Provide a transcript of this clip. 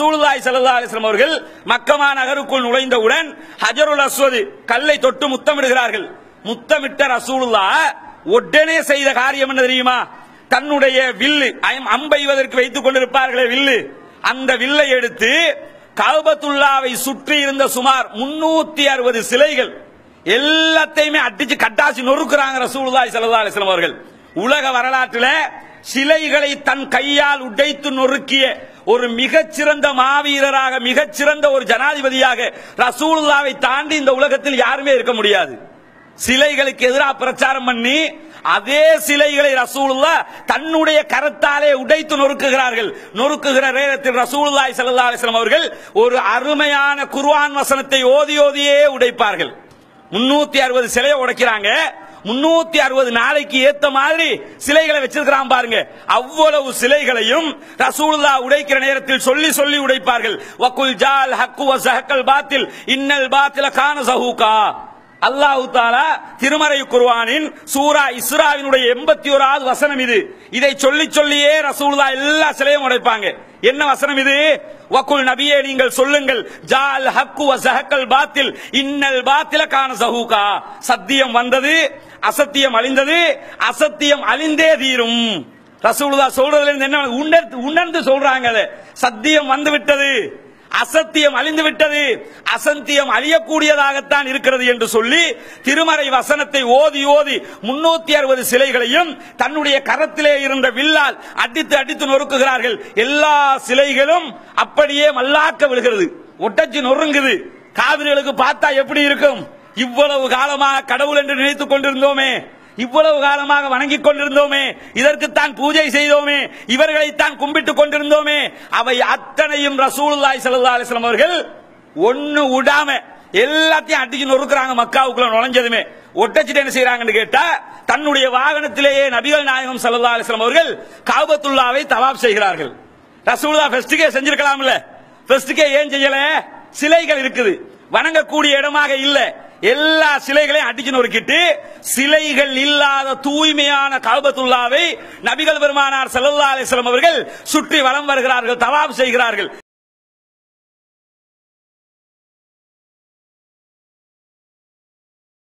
ரசூலுல்லாஹி ஸல்லல்லாஹு அலைஹி வஸல்லம் அவர்கள் மக்கமா நகருக்குள் நுழைந்தவுடன் ஹஜருல் அஸ்வத் கல்லை தொட்டு முத்தமிடுகிறார்கள் முத்தமிட்ட ரசூலுல்லாஹ் உடனே செய்த காரியம் என்ன தெரியுமா தன்னுடைய வில்லு அம்- அம்பெய்வதற்கு வைத்துக் கொண்டிருப்பார்களே வில்லு அந்த வில்லை எடுத்து கல்பத்துல்லாவை சுற்றி இருந்த சுமார் முன்னூத்தி அறுபது சிலைகள் எல்லாத்தையுமே அடிச்சு கட்டாசி நொறுக்குறாங்க ரசூலுல்லாஹி ஸல்லல்லாஹு அலைஹி வஸல்லம் அவர்கள் உலக வரலாற்றில் சிலைகளை தன் கையால் உடைத்து நொறுக்கிய ஒரு மிகச்சிறந்த மாவீரராக மிகச்சிறந்த ஒரு ஜனாதிபதியாக ரசூலுல்லாவை தாண்டி இந்த உலகத்தில் யாருமே இருக்க முடியாது சிலைகளுக்கு எதிராக பிரச்சாரம் பண்ணி அதே சிலைகளை ரசூலுல்லா தன்னுடைய கரத்தாலே உடைத்து நொறுக்குகிறார்கள் நொறுக்குகிற நேரத்தில் ரசூலுல்லாஹி ஸல்லல்லாஹு அலைஹி வஸல்லம் அவர்கள் ஒரு அருமையான குர்ஆன் வசனத்தை ஓதி ஓதியே உடைப்பார்கள் முன்னூத்தி அறுபது சிலையை உடைக்கிறாங்க முன்னூத்தி அறுபது நாளைக்கு ஏத்த மாதிரி சிலைகளை வச்சிருக்கிறான் பாருங்க அவ்வளவு சிலைகளையும் ரசூலுல்லா உடைக்கிற நேரத்தில் சொல்லி சொல்லி உடைப்பார்கள் வக்குல் ஜால் ஹக்கு வ சஹக்கல் பாத்தில் இன்னல் பாத்தில கான சஹூகா அல்லாஹு தாலா திருமறை குர்ஆனின் சூரா இஸ்ராவினுடைய எண்பத்தி ஓராவது வசனம் இது இதை சொல்லி சொல்லியே ரசூலுல்லா எல்லா சிலையும் உடைப்பாங்க என்ன வசனம் இது வக்குல் நபியே நீங்கள் சொல்லுங்கள் ஜால் ஹக்கு வ சஹக்கல் பாத்தில் இன்னல் பாத்தில கான சஹூகா சத்தியம் வந்தது அசத்தியம் அழிந்தது அசத்தியம் அழிந்தே தீரும் ரசூலுல்லா சொல்றதுல இருந்து என்ன உணர்ந்து உணர்ந்து சொல்றாங்க அதை சத்தியம் வந்து விட்டது அசத்தியம் அழிந்து விட்டது அசத்தியம் அழியக்கூடியதாகத்தான் இருக்கிறது என்று சொல்லி திருமறை வசனத்தை ஓதி ஓதி முன்னூத்தி அறுபது சிலைகளையும் தன்னுடைய கரத்திலே இருந்த வில்லால் அடித்து அடித்து நொறுக்குகிறார்கள் எல்லா சிலைகளும் அப்படியே மல்லாக்க விழுகிறது ஒட்டச்சு நொறுங்குது காவிரிகளுக்கு பார்த்தா எப்படி இருக்கும் இவ்வளவு காலமாக கடவுள் என்று நினைத்துக் கொண்டிருந்தோமே இவ்வளவு காலமாக வணங்கிக் கொண்டிருந்தோமே இதற்குத்தான் பூஜை செய்தோமே இவர்களைத்தான் கும்பிட்டுக் கொண்டிருந்தோமே அவை அத்தனையும் ரசூலுல்லாஹி ஸல்லல்லாஹு அலைஹி வஸல்லம் அவர்கள் ஒண்ணு விடாம எல்லாத்தையும் அடிச்சு நொறுக்குறாங்க மக்காவுக்குள்ள நுழைஞ்சதுமே ஒட்டச்சிட்டு என்ன செய்யறாங்கன்னு கேட்டா தன்னுடைய வாகனத்திலேயே நபிகள் நாயகம் ஸல்லல்லாஹு அலைஹி வஸல்லம் அவர்கள் காபத்துல்லாவை தவாப் செய்கிறார்கள் ரசூலுல்லாஹ் ஃபெஸ்டுக்கே செஞ்சிருக்கலாம்ல ஃபெஸ்டுக்கே ஏன் செய்யல சிலைகள் இருக்குது வணங்கக்கூடிய இடமாக இல்ல எல்லா சிலைகளையும் அடிச்சு நொறுக்கிட்டு சிலைகள் இல்லாத தூய்மையான கல்பத்துல்லாவை நபிகள் பெருமானார் ஸல்லல்லாஹு அலைஹி வஸல்லம் அவர்கள் சுற்றி வலம் வருகிறார்கள் தவாப் செய்கிறார்கள்